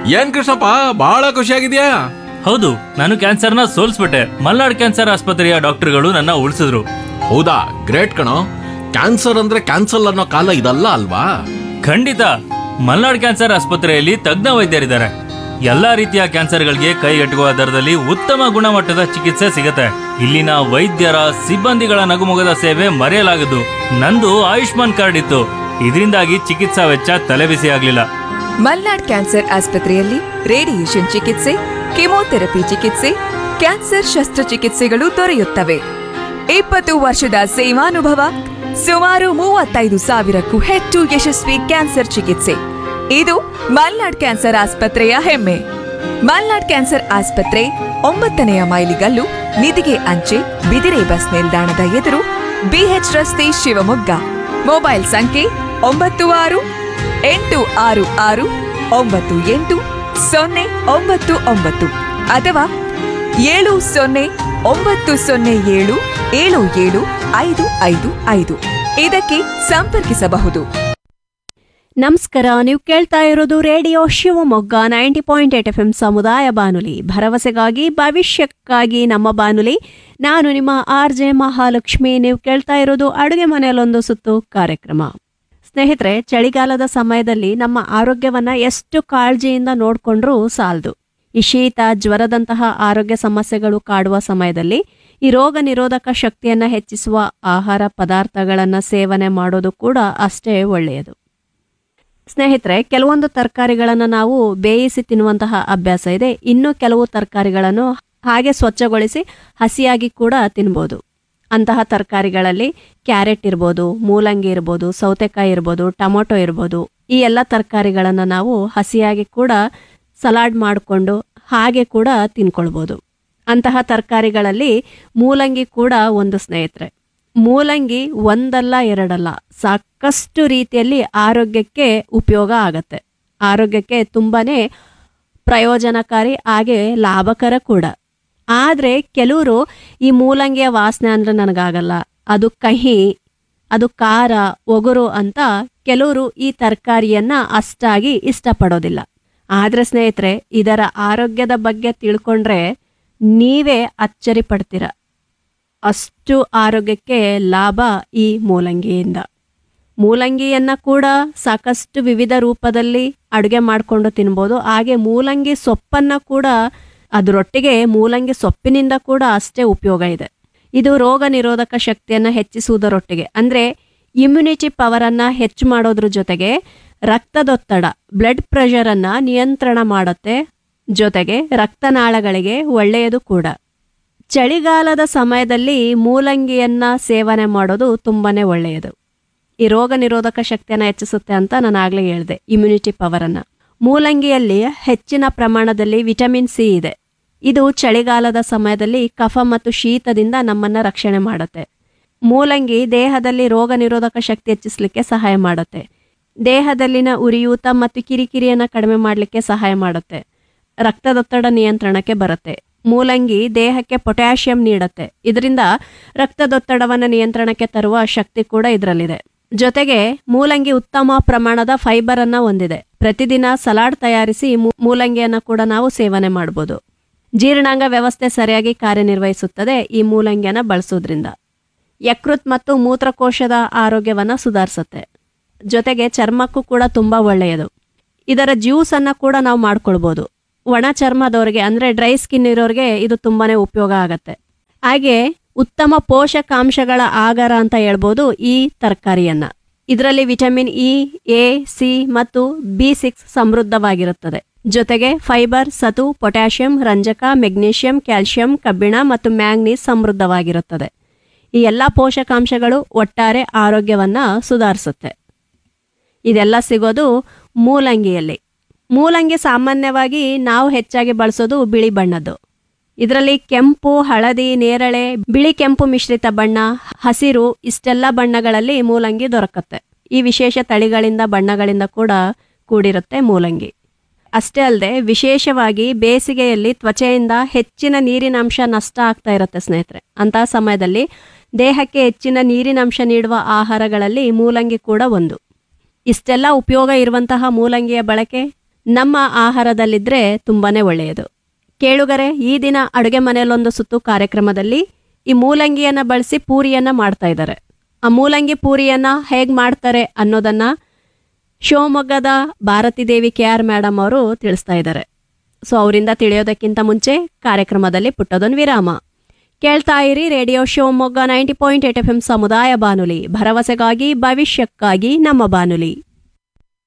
ಏನ್ ಕೃಷ್ಣಪ್ಪ ಬಹಳ ಖುಷಿಯಾಗಿದ್ಯಾ ಹೌದು ನಾನು ಕ್ಯಾನ್ಸರ್ನ ಸೋಲ್ಸ್ಬಿಟ್ಟೆ ಮಲ್ನಾಡ್ ಕ್ಯಾನ್ಸರ್ ಆಸ್ಪತ್ರೆಯ ಡಾಕ್ಟರ್ಗಳು ನನ್ನ ಉಳಿಸಿದ್ರು ಹೌದಾ ಗ್ರೇಟ್ ಕಣೋ ಕ್ಯಾನ್ಸರ್ ಅಂದ್ರೆ ಕ್ಯಾನ್ಸಲ್ ಅನ್ನೋ ಕಾಲ ಇದಲ್ಲ ಅಲ್ವಾ ಖಂಡಿತ ಮಲ್ನಾಡ್ ಕ್ಯಾನ್ಸರ್ ಆಸ್ಪತ್ರೆಯಲ್ಲಿ ತಜ್ಞ ವೈದ್ಯರಿದ್ದಾರೆ ಎಲ್ಲಾ ರೀತಿಯ ಕ್ಯಾನ್ಸರ್ಗಳಿಗೆ ಕೈಗೆಟುಕುವ ದರದಲ್ಲಿ ಉತ್ತಮ ಗುಣಮಟ್ಟದ ಚಿಕಿತ್ಸೆ ಸಿಗುತ್ತೆ ಇಲ್ಲಿನ ವೈದ್ಯರ ಸಿಬ್ಬಂದಿಗಳ ನಗುಮೊಗದ ಸೇವೆ ಮರೆಯಲಾಗದು ನಂದು ಆಯುಷ್ಮಾನ್ ಕಾರ್ಡ್ ಇತ್ತು ಇದರಿಂದಾಗಿ ಚಿಕಿತ್ಸಾ ವೆಚ್ಚ ತಲೆಬಿಸಿ ಆಗ್ಲಿಲ್ಲ ಮಲ್ನಾಡ್ ಕ್ಯಾನ್ಸರ್ ಆಸ್ಪತ್ರೆಯಲ್ಲಿ ರೇಡಿಯೇಷನ್ ಚಿಕಿತ್ಸೆ ಕೆಮೊಥೆರಪಿ ಚಿಕಿತ್ಸೆ ಕ್ಯಾನ್ಸರ್ ಶಸ್ತ್ರಚಿಕಿತ್ಸೆಗಳು ದೊರೆಯುತ್ತವೆ ಇಪ್ಪತ್ತು ವರ್ಷದ ಸೇವಾನುಭವ ಸುಮಾರು ಮೂವತ್ತೈದು ಸಾವಿರಕ್ಕೂ ಹೆಚ್ಚು ಯಶಸ್ವಿ ಕ್ಯಾನ್ಸರ್ ಚಿಕಿತ್ಸೆ ಇದು ಮಲ್ನಾಡ್ ಕ್ಯಾನ್ಸರ್ ಆಸ್ಪತ್ರೆಯ ಹೆಮ್ಮೆ ಮಲ್ನಾಡ್ ಕ್ಯಾನ್ಸರ್ ಆಸ್ಪತ್ರೆ ಒಂಬತ್ತನೆಯ ಮೈಲಿಗಲ್ಲು ನಿಧಿಗೆ ಅಂಚೆ ಬಿದಿರೆ ಬಸ್ ನಿಲ್ದಾಣದ ಎದುರು ಬಿಎಚ್ ರಸ್ತೆ ಶಿವಮೊಗ್ಗ ಮೊಬೈಲ್ ಸಂಖ್ಯೆ ಒಂಬತ್ತು ಆರು ಎಂಟು ಆರು ಆರು ಒಂಬತ್ತು ಎಂಟು ಸೊನ್ನೆ ಒಂಬತ್ತು ಒಂಬತ್ತು ಅಥವಾ ಏಳು ಸೊನ್ನೆ ಒಂಬತ್ತು ಸೊನ್ನೆ ಏಳು ಏಳು ಏಳು ಐದು ಐದು ಐದು ಇದಕ್ಕೆ ಸಂಪರ್ಕಿಸಬಹುದು ನಮಸ್ಕಾರ ನೀವು ಕೇಳ್ತಾ ಇರೋದು radio Shivamogga ninety point eight F M ಸಮುದಾಯ ಬಾನುಲಿ ಭರವಸೆಗಾಗಿ ಭವಿಷ್ಯಕ್ಕಾಗಿ ನಮ್ಮ ಬಾನುಲಿ ನಾನು ನಿಮ್ಮ ಆರ್ ಜೆ ಮಹಾಲಕ್ಷ್ಮಿ ನೀವು ಕೇಳ್ತಾ ಇರೋದು ಅಡುಗೆ ಮನೆಯಲ್ಲೊಂದು ಸುತ್ತು ಕಾರ್ಯಕ್ರಮ ಸ್ನೇಹಿತರೆ ಚಳಿಗಾಲದ ಸಮಯದಲ್ಲಿ ನಮ್ಮ ಆರೋಗ್ಯವನ್ನ ಎಷ್ಟು ಕಾಳಜಿಯಿಂದ ನೋಡ್ಕೊಂಡ್ರೂ ಸಾಲದು ಈ ಶೀತ ಜ್ವರದಂತಹ ಆರೋಗ್ಯ ಸಮಸ್ಯೆಗಳು ಕಾಡುವ ಸಮಯದಲ್ಲಿ ಈ ರೋಗ ನಿರೋಧಕ ಶಕ್ತಿಯನ್ನ ಹೆಚ್ಚಿಸುವ ಆಹಾರ ಪದಾರ್ಥಗಳನ್ನ ಸೇವನೆ ಮಾಡೋದು ಕೂಡ ಅಷ್ಟೇ ಒಳ್ಳೆಯದು ಸ್ನೇಹಿತರೆ ಕೆಲವೊಂದು ತರಕಾರಿಗಳನ್ನು ನಾವು ಬೇಯಿಸಿ ತಿನ್ನುವಂತಹ ಅಭ್ಯಾಸ ಇದೆ ಇನ್ನು ಕೆಲವು ತರಕಾರಿಗಳನ್ನು ಹಾಗೆ ಸ್ವಚ್ಛಗೊಳಿಸಿ ಹಸಿಯಾಗಿ ಕೂಡ ತಿನ್ಬೋದು ಅಂತಹ ತರಕಾರಿಗಳಲ್ಲಿ ಕ್ಯಾರೆಟ್ ಇರ್ಬೋದು ಮೂಲಂಗಿ ಇರ್ಬೋದು ಸೌತೆಕಾಯಿ ಇರ್ಬೋದು ಟೊಮೊಟೊ ಇರ್ಬೋದು ಈ ಎಲ್ಲ ತರಕಾರಿಗಳನ್ನು ನಾವು ಹಸಿಯಾಗಿ ಕೂಡ ಸಲಾಡ್ ಮಾಡಿಕೊಂಡು ಹಾಗೆ ಕೂಡ ತಿನ್ಕೊಳ್ಬೋದು ಅಂತಹ ತರಕಾರಿಗಳಲ್ಲಿ ಮೂಲಂಗಿ ಕೂಡ ಒಂದು ಸ್ನೇಹಿತರೆ ಮೂಲಂಗಿ ಒಂದಲ್ಲ ಎರಡಲ್ಲ ಸಾಕಷ್ಟು ರೀತಿಯಲ್ಲಿ ಆರೋಗ್ಯಕ್ಕೆ ಉಪಯೋಗ ಆಗತ್ತೆ ಆರೋಗ್ಯಕ್ಕೆ ತುಂಬಾನೇ ಪ್ರಯೋಜನಕಾರಿ ಹಾಗೆ ಲಾಭಕರ ಕೂಡ ಆದರೆ ಕೆಲವರು ಈ ಮೂಲಂಗಿಯ ವಾಸನೆ ಅಂದ್ರೆ ನನಗಾಗಲ್ಲ ಅದು ಕಹಿ ಅದು ಖಾರ ಒಗರು ಅಂತ ಕೆಲವರು ಈ ತರಕಾರಿಯನ್ನ ಅಷ್ಟಾಗಿ ಇಷ್ಟಪಡೋದಿಲ್ಲ ಆದ್ರೆ ಸ್ನೇಹಿತರೆ ಇದರ ಆರೋಗ್ಯದ ಬಗ್ಗೆ ತಿಳ್ಕೊಂಡ್ರೆ ನೀವೇ ಅಚ್ಚರಿ ಪಡ್ತೀರ ಅಷ್ಟು ಆರೋಗ್ಯಕ್ಕೆ ಲಾಭ ಈ ಮೂಲಂಗಿಯಿಂದ ಮೂಲಂಗಿಯನ್ನ ಕೂಡ ಸಾಕಷ್ಟು ವಿವಿಧ ರೂಪದಲ್ಲಿ ಅಡುಗೆ ಮಾಡಿಕೊಂಡು ತಿನ್ಬೋದು ಹಾಗೆ ಮೂಲಂಗಿ ಸೊಪ್ಪನ್ನ ಕೂಡ ಅದರೊಟ್ಟಿಗೆ ಮೂಲಂಗಿ ಸೊಪ್ಪಿನಿಂದ ಕೂಡ ಅಷ್ಟೇ ಉಪಯೋಗ ಇದೆ ಇದು ರೋಗ ನಿರೋಧಕ ಶಕ್ತಿಯನ್ನ ಹೆಚ್ಚಿಸುವುದರೊಟ್ಟಿಗೆ ಅಂದ್ರೆ ಇಮ್ಯುನಿಟಿ ಪವರನ್ನ ಹೆಚ್ಚು ಮಾಡೋದ್ರ ಜೊತೆಗೆ ರಕ್ತದೊತ್ತಡ ಬ್ಲಡ್ ಪ್ರೆಷರ್ ಅನ್ನ ನಿಯಂತ್ರಣ ಮಾಡುತ್ತೆ ಜೊತೆಗೆ ರಕ್ತನಾಳಗಳಿಗೆ ಒಳ್ಳೆಯದು ಕೂಡ ಚಳಿಗಾಲದ ಸಮಯದಲ್ಲಿ ಮೂಲಂಗಿಯನ್ನ ಸೇವನೆ ಮಾಡೋದು ತುಂಬಾನೇ ಒಳ್ಳೆಯದು ಈ ರೋಗ ನಿರೋಧಕ ಶಕ್ತಿಯನ್ನು ಹೆಚ್ಚಿಸುತ್ತೆ ಅಂತ ನಾನು ಆಗ್ಲೇ ಹೇಳಿದೆ ಇಮ್ಯುನಿಟಿ ಪವರನ್ನ ಮೂಲಂಗಿಯಲ್ಲಿ ಹೆಚ್ಚಿನ ಪ್ರಮಾಣದಲ್ಲಿ ವಿಟಮಿನ್ ಸಿ ಇದೆ ಇದು ಚಳಿಗಾಲದ ಸಮಯದಲ್ಲಿ ಕಫ ಮತ್ತು ಶೀತದಿಂದ ನಮ್ಮನ್ನ ರಕ್ಷಣೆ ಮಾಡುತ್ತೆ ಮೂಲಂಗಿ ದೇಹದಲ್ಲಿ ರೋಗ ನಿರೋಧಕ ಶಕ್ತಿ ಹೆಚ್ಚಿಸಲಿಕ್ಕೆ ಸಹಾಯ ಮಾಡುತ್ತೆ ದೇಹದಲ್ಲಿನ ಉರಿಯೂತ ಮತ್ತು ಕಿರಿಕಿರಿಯನ್ನ ಕಡಿಮೆ ಮಾಡಲಿಕ್ಕೆ ಸಹಾಯ ಮಾಡುತ್ತೆ ರಕ್ತದೊತ್ತಡ ನಿಯಂತ್ರಣಕ್ಕೆ ಬರುತ್ತೆ ಮೂಲಂಗಿ ದೇಹಕ್ಕೆ ಪೊಟ್ಯಾಷಿಯಂ ನೀಡುತ್ತೆ ಇದರಿಂದ ರಕ್ತದೊತ್ತಡವನ್ನು ನಿಯಂತ್ರಣಕ್ಕೆ ತರುವ ಶಕ್ತಿ ಕೂಡ ಇದರಲ್ಲಿದೆ ಜೊತೆಗೆ ಮೂಲಂಗಿ ಉತ್ತಮ ಪ್ರಮಾಣದ ಫೈಬರ್ ಅನ್ನ ಹೊಂದಿದೆ ಪ್ರತಿದಿನ ಸಲಾಡ್ ತಯಾರಿಸಿ ಮೂ- ಮೂಲಂಗಿಯನ್ನ ಕೂಡ ನಾವು ಸೇವನೆ ಮಾಡಬಹುದು ಜೀರ್ಣಾಂಗ ವ್ಯವಸ್ಥೆ ಸರಿಯಾಗಿ ಕಾರ್ಯನಿರ್ವಹಿಸುತ್ತದೆ ಈ ಮೂಲಂಗಿಯನ್ನ ಬಳಸೋದ್ರಿಂದ ಯಕೃತ್ ಮತ್ತು ಮೂತ್ರಕೋಶದ ಆರೋಗ್ಯವನ್ನ ಸುಧಾರಿಸುತ್ತೆ ಜೊತೆಗೆ ಚರ್ಮಕ್ಕೂ ಕೂಡ ತುಂಬಾ ಒಳ್ಳೆಯದು ಇದರ ಜ್ಯೂಸ್ ಅನ್ನ ಕೂಡ ನಾವು ಮಾಡ್ಕೊಳ್ಬೋದು ಒಣ ಚರ್ಮದವ್ರಿಗೆ ಅಂದ್ರೆ ಡ್ರೈ ಸ್ಕಿನ್ ಇರೋರಿಗೆ ಇದು ತುಂಬಾನೇ ಉಪಯೋಗ ಆಗತ್ತೆ ಹಾಗೆ ಉತ್ತಮ ಪೋಷಕಾಂಶಗಳ ಆಗಾರ ಅಂತ ಹೇಳ್ಬೋದು ಈ ತರಕಾರಿಯನ್ನ ಇದರಲ್ಲಿ ವಿಟಮಿನ್ ಇ ಎ ಸಿ ಮತ್ತು ಬಿ ಸಿಕ್ಸ್ ಸಮೃದ್ಧವಾಗಿರುತ್ತದೆ ಜೊತೆಗೆ ಫೈಬರ್ ಸತು ಪೊಟ್ಯಾಷಿಯಂ ರಂಜಕ ಮೆಗ್ನೀಷಿಯಂ ಕ್ಯಾಲ್ಸಿಯಂ ಕಬ್ಬಿಣ ಮತ್ತು ಮ್ಯಾಂಗ್ನೀಸ್ ಸಮೃದ್ಧವಾಗಿರುತ್ತದೆ ಈ ಎಲ್ಲ ಪೋಷಕಾಂಶಗಳು ಒಟ್ಟಾರೆ ಆರೋಗ್ಯವನ್ನ ಸುಧಾರಿಸುತ್ತೆ ಇದೆಲ್ಲ ಸಿಗೋದು ಮೂಲಂಗಿಯಲ್ಲಿ ಮೂಲಂಗಿ ಸಾಮಾನ್ಯವಾಗಿ ನಾವು ಹೆಚ್ಚಾಗಿ ಬಳಸೋದು ಬಿಳಿ ಬಣ್ಣದ್ದು ಇದರಲ್ಲಿ ಕೆಂಪು ಹಳದಿ ನೇರಳೆ ಬಿಳಿ ಕೆಂಪು ಮಿಶ್ರಿತ ಬಣ್ಣ ಹಸಿರು ಇಷ್ಟೆಲ್ಲ ಬಣ್ಣಗಳಲ್ಲಿ ಮೂಲಂಗಿ ದೊರಕುತ್ತೆ ಈ ವಿಶೇಷ ತಳಿಗಳಿಂದ ಬಣ್ಣಗಳಿಂದ ಕೂಡ ಕೂಡಿರುತ್ತೆ ಮೂಲಂಗಿ ಅಷ್ಟೇ ಅಲ್ಲದೆ ವಿಶೇಷವಾಗಿ ಬೇಸಿಗೆಯಲ್ಲಿ ತ್ವಚೆಯಿಂದ ಹೆಚ್ಚಿನ ನೀರಿನಂಶ ನಷ್ಟ ಆಗ್ತಾ ಇರುತ್ತೆ ಸ್ನೇಹಿತರೆ ಅಂತಹ ಸಮಯದಲ್ಲಿ ದೇಹಕ್ಕೆ ಹೆಚ್ಚಿನ ನೀರಿನಂಶ ನೀಡುವ ಆಹಾರಗಳಲ್ಲಿ ಮೂಲಂಗಿ ಕೂಡ ಒಂದು ಇಷ್ಟೆಲ್ಲ ಉಪಯೋಗ ಇರುವಂತಹ ಮೂಲಂಗಿಯ ಬಳಕೆ ನಮ್ಮ ಆಹಾರದಲ್ಲಿದ್ದರೆ ತುಂಬಾ ಒಳ್ಳೆಯದು ಕೇಳುಗರೆ ಈ ದಿನ ಅಡುಗೆ ಮನೆಯಲ್ಲೊಂದು ಸುತ್ತು ಕಾರ್ಯಕ್ರಮದಲ್ಲಿ ಈ ಮೂಲಂಗಿಯನ್ನು ಬಳಸಿ ಪೂರಿಯನ್ನು ಮಾಡ್ತಾ ಇದ್ದಾರೆ ಆ ಮೂಲಂಗಿ ಪೂರಿಯನ್ನು ಹೇಗೆ ಮಾಡ್ತಾರೆ ಅನ್ನೋದನ್ನು ಶಿವಮೊಗ್ಗದ Bharathi Devi K R madam ಅವರು ತಿಳಿಸ್ತಾ ಇದ್ದಾರೆ ಸೊ ಅವರಿಂದ ತಿಳಿಯೋದಕ್ಕಿಂತ ಮುಂಚೆ ಕಾರ್ಯಕ್ರಮದಲ್ಲಿ ಪುಟ್ಟದೊಂದು ವಿರಾಮ ಕೇಳ್ತಾ ಇರಿ radio Shivamogga ninety point eight F M ಸಮುದಾಯ ಬಾನುಲಿ ಭರವಸೆಗಾಗಿ ಭವಿಷ್ಯಕ್ಕಾಗಿ ನಮ್ಮ ಬಾನುಲಿ